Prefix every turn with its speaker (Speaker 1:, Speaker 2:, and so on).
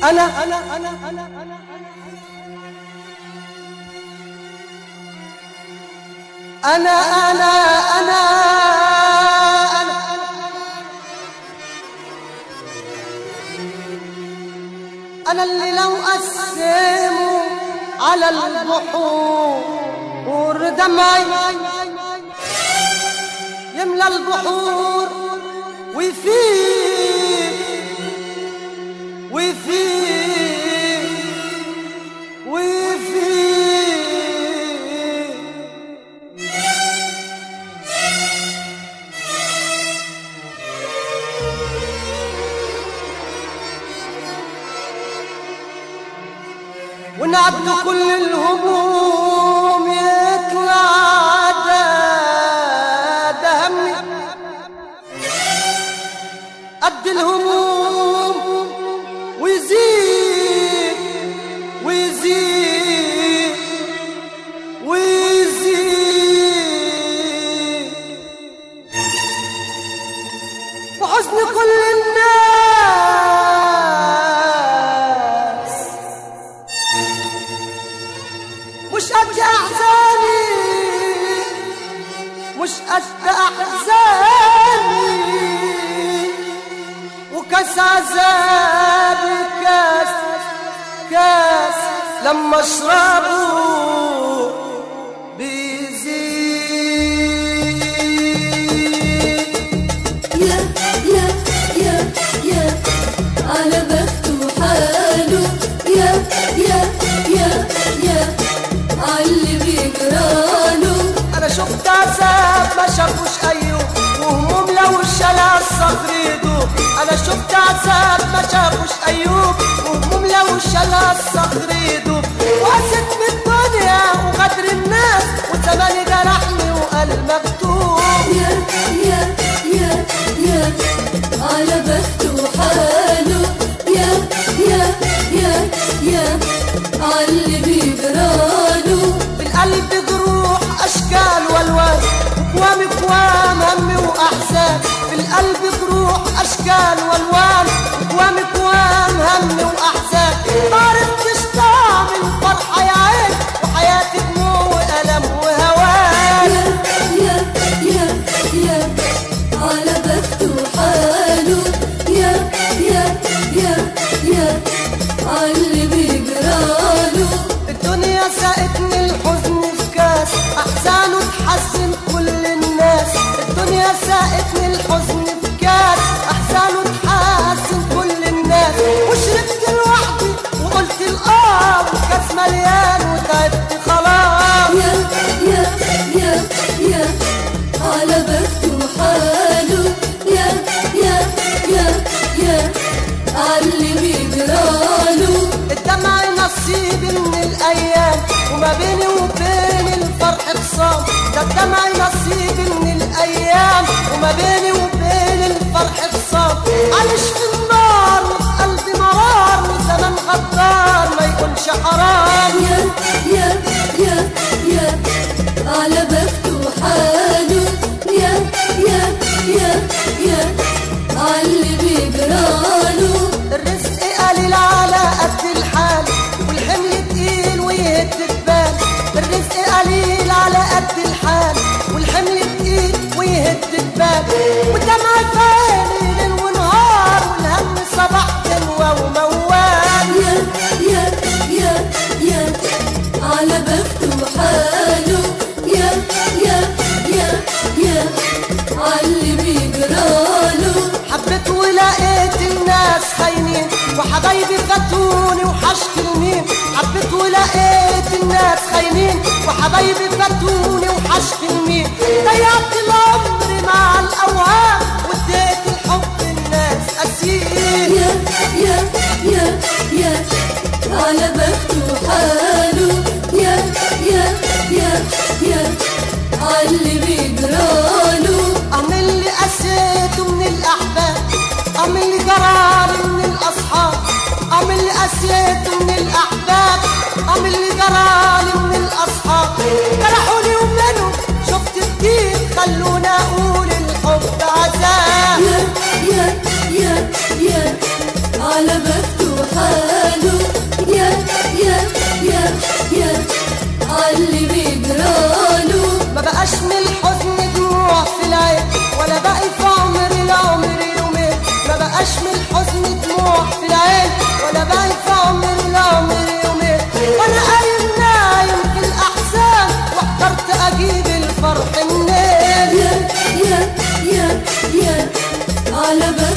Speaker 1: أنا أنا أنا أنا أنا أنا أنا أنا أنا أنا اللي لو قسموا على البحور دمعي يملى البحور ويفيد ويفيد ويفيد ونعد كل الهموم يطلع ده ده همي قد الهموم ويزيد ويزيد ويزيد وحزن كل الناس مش قد احزاني مش قد احزاني وكاس عذابي كاس كاس لما اشربه بيزيد
Speaker 2: يا يا يا يا على بخته حاله يا يا يا يا عاللي بيجراله
Speaker 1: انا شفت عذاب ما شافوش ايوب وهموم لو الشلع الصخر يدوب انا شفت عذاب ما شافوش ايوب وهموم لو الشلع الصخر يدوب وقست من الدنيا وغدر الناس وزماني جرحني وقال مكتوب
Speaker 2: يا يا يا يا على بخته حاله يا يا يا يا عاللي بيجراله
Speaker 1: في القلب جروح اشكال والوان اكوام اكوام هم واحزان في القلب جروح اشكال والوان اكوام اكوام هم واحزان ما عرفتش طعم الفرحه يا عين وحياتي دموع والم وهوان
Speaker 2: يا يا يا يا على بخته حاله يا يا يا يا عاللي بيجراله
Speaker 1: الدنيا ساقتني الحزن في كاس احزانه تحزن كل الناس الدنيا ساقتني الحزن في كاس احزانه تحزن كل الناس وشربت لوحدي وقلت الاه والكاس مليان وتعبت خلاص
Speaker 2: يا يا يا يا على بخته حاله يا يا يا يا عاللي بيجراله
Speaker 1: الدمع نصيبي من الايام وما بيني وبين الفرح خصام ده الدمع نصيبي من الايام وما بيني وبين الفرح خصام عايش في النار وفي قلبي مرار وزمن غدار ما يكونش حرام
Speaker 2: يا يا يا يا على بخته حاله يا يا يا يا عاللي بيجراله
Speaker 1: الرزق قليل على قد الحال والحمل تقيل ويهد البال الرزق قليل على قد الحال والحمل تقيل ويهد البال والدمع في عيني ليل ونهار والهم صباح دنوة وموال
Speaker 2: يا يا يا يا على بخته حاله يا يا يا يا عاللي بيجراله
Speaker 1: حبيت ولقيت الناس خاينين وحبايبي فاتوني وحشكلنين حبيت ولقيت الناس خاينين وحبايبي فاتوني وحشكلنين ضيعت العمر مع الاوهام واديت الحب الناس اسير
Speaker 2: يا يا يا يا على بخته حاله يا يا يا يا عاللي بيجراله
Speaker 1: أم اللي قسيته من الأحباب أم اللي جرالي من الأصحاب أم اللي قسيته من الأحباب أم اللي جرالي من الأصحاب جرحوني ومنهم شفت كتير خلوني أقول الحب عذاب
Speaker 2: يا يا يا يا على بخته حاله
Speaker 1: من الحزن دموع في العين ولا باقي في عمري العمر يومين وانا قايم نايم في الاحزان واحترت اجيب الفرح منين
Speaker 2: يا يا يا يا على بختك